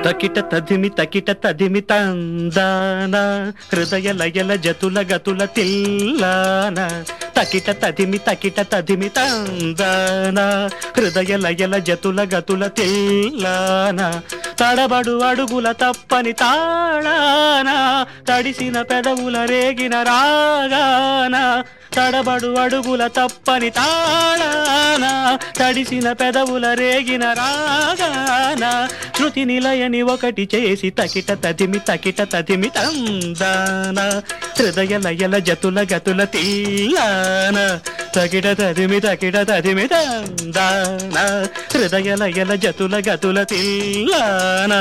తకిట తదిమి తకిట తదిమి తందాన హృదయ లయల జతుల గతుల తిల్లాన తకిట తదిమి తకిట తదిమి తందాన హృదయ లయల జతుల గతుల తిల్లాన తడబడు అడుగుల తప్పని తాళాన తడిసిన పెదవుల రేగిన రాగాన తడబడు అడుగుల తప్పని తాళాన తడిసిన పెదవుల రేగిన రాగాన శృతి నిలయని ఒకటి చేసి తకిట తదిమి తకిట తదిమి తందాన హృదయ లయల జతుల గతుల తీయాన తకిట తదిమి తకిట తదిమి తందాన హృదయ లయల జతుల గతుల తీయాన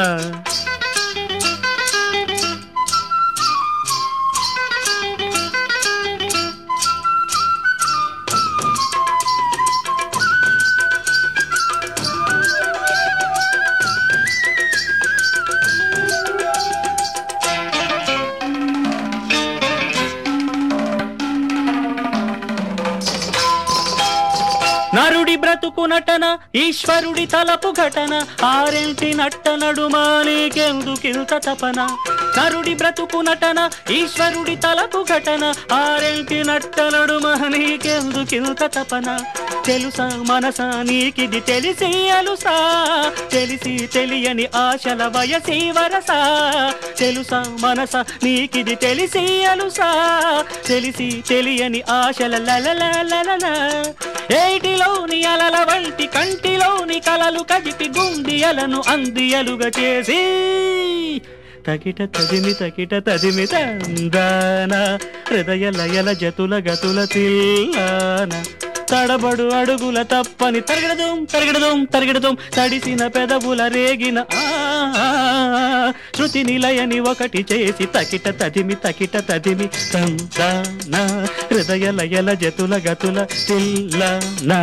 నరుడి బ్రతుకు నటన ఈశ్వరుడి తలపు ఘటన ఆరెంటి నట్ట నడుమా నీకెందుకింత తపన నరుడి బ్రతుకు నటన ఈశ్వరుడి తలపు ఘటన ఆరెంటి నట్ట నడుమా నీకెందుకింత తపన తెలుసా మనసా నీకిది తెలిసి అలుసా తెలిసి తెలియని ఆశల వయసి వరసా తెలుసా మనస నీకిది తెలిసి అలుసా తెలిసి తెలియని ఆశల లలలలలల ఏటిలోని అలల వంటి కంటిలోని కలలు కదిపి గుండియలను అందియలుగా చేసి తకిట తదిమి తకిట తదిమి తందాన హృదయ లయల జతుల గతుల తిల్లాన తడబడు అడుగుల తప్పని తరగడదుం తరగడదుం తరగడదుం తడిసిన పెదవుల రేగిన ఆ శృతి నిలయని ఒకటి చేసి తకిట తదిమి తకిట తదిమి తందాన హృదయ లయల జతుల గతుల తిల్లానా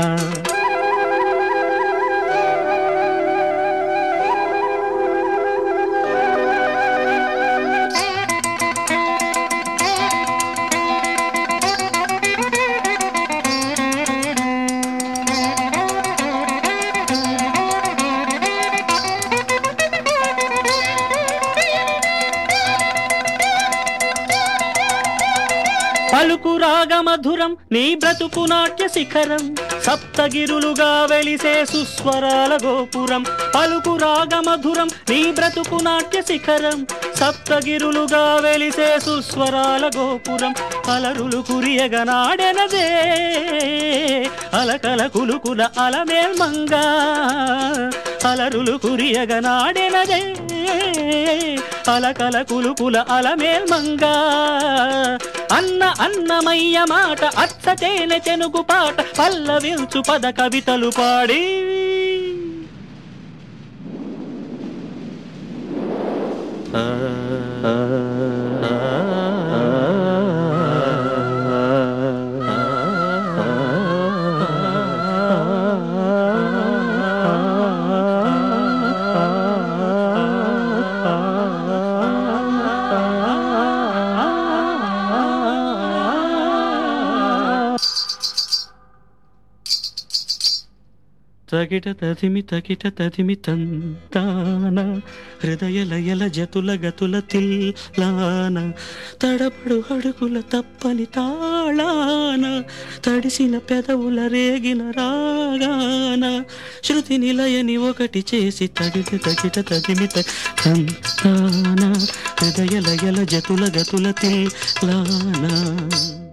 పలుకు రాగ మధురం నీ బ్రతుకు నాట్య శిఖరం సప్తగిరులుగా వెలిసే సుస్వరాల గోపురం పలుకు రాగ మధురం నీ బ్రతుకు నాట్య శిఖరం సప్తగిరులుగా వెలిసే సుస్వరాల గోపురం అలరులు కురియగ నాడెనదే అలకల కులుకుల అలమేల్ మంగా అలరులు కురియగ నాడెనదే అలకల కులుకుల అలమేల్ మంగా అన్న అన్నమయ్య మాట అచ్చ తేనె చెనుగు పాట పల్లవించు పద కవితలు పాడి తగిట తదిమి తగిట తదిమి తంతాన హృదయ లయల జతుల గతుల తిల్లాన తడబడు అడుగుల తప్పని తాళాన తడిసిన పెదవుల రేగిన రాగాన శృతి నిలయని ఒకటి చేసి తగిట తగిట తదిమి తంతాన హృదయ లయల జతుల గతుల తిల్లానా